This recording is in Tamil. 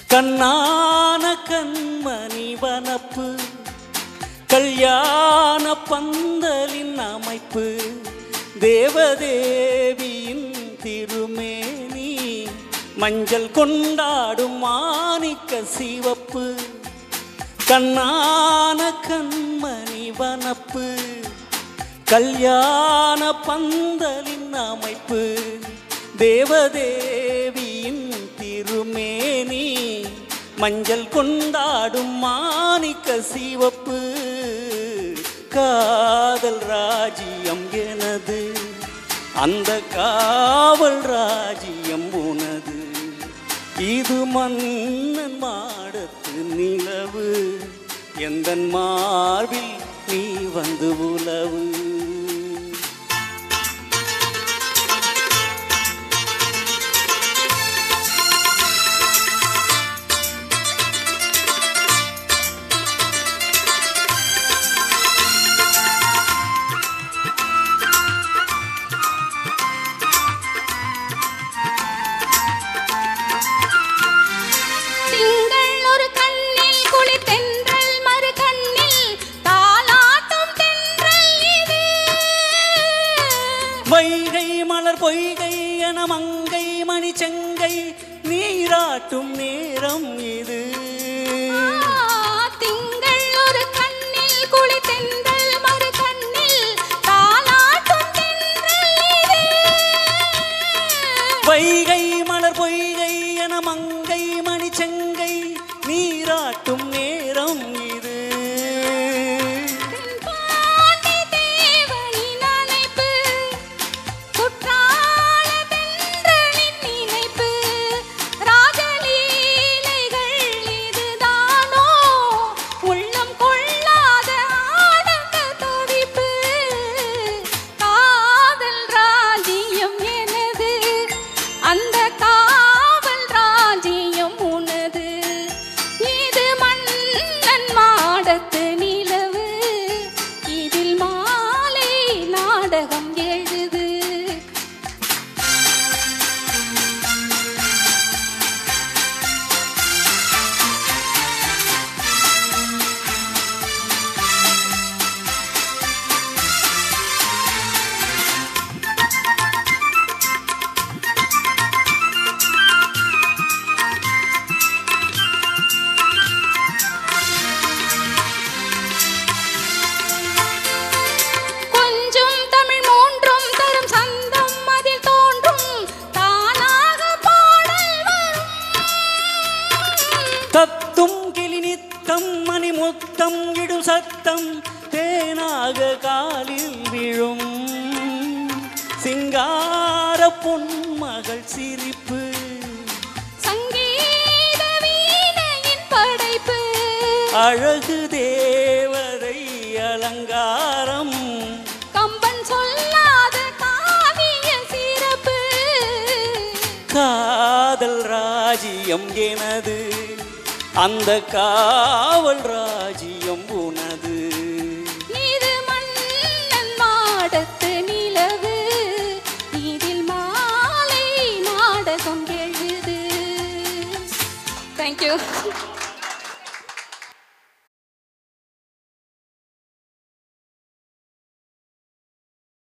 கண்ணான கண்மணி வனப்பு கல்யாண பந்தலின் அமைப்பு தேவதேவியின் திருமேனி மஞ்சள் கொண்டாடும் மாணிக்க சிவப்பு கண்ணான கண்மணி வனப்பு கல்யாண பந்தலின் அமைப்பு தேவதேவியின் திருமேனி மஞ்சள் கொண்டாடும் மாணிக்க சிவப்பு காதல் ராஜ்யம் எனது அந்த காவல் ராஜ்யம் உனது இது மன்னன் மாடத்து நிலவு எந்தன் மார்பில் நீ வந்து உலவு திங்கள் ஒரு கண்ணில் குளித்தென்றல் மறு கண்ணில் தாலாட்டும் தென்றல் இது வைகை மலர் பொய்கை என மங்கை மணி செங்கை நீராட்டும் நேரம் இது ஆ, திங்கள் ஒரு கண்ணில் குளித்தென்றல் மறு கண்ணில் தாலாட்டும் தென்றல் இது வைகை மலர் பொய்கை என மங்கை மணி செங்கை நீராட்டும் நேரம் இது பாண்டி தேவனின் அணைப்பு குற்றால தென்றலின் நினைப்பு ராஜலீலைகள் இதுதானோ உள்ளம் கொள்ளாத ஆனந்த துடிப்பு காதல் ராஜ்யம் எனது அந்த காவல் ராஜ்யம் உனது இது மன்னன் மாடத்து நிலவு இதில் மாலை நாடகம் எழுது கொஞ்சம் தமிழ் மூன்றும் தரும் சந்தம் அதில் தோன்றும் தானாக பாடல் வரும் தத்தும் கிளி நித்தம் மணி முத்தம் இடும் சத்தம் தேனாக காலில் விழும் சிங்கார பொன்மகள் சிரிப்பு சங்கீத வீணையின் படைப்பு அழகு தேவதை அலங்காரம் கம்பன் சொல்லாத காவிய சிறப்பு காதல் ராஜ்யம் எனது அந்த காவல் ராஜ்யம் உனது இது மன்னன் மாடத்து நிலவு இதில் மாலை நாடகம் எழுது தேங்க்யூ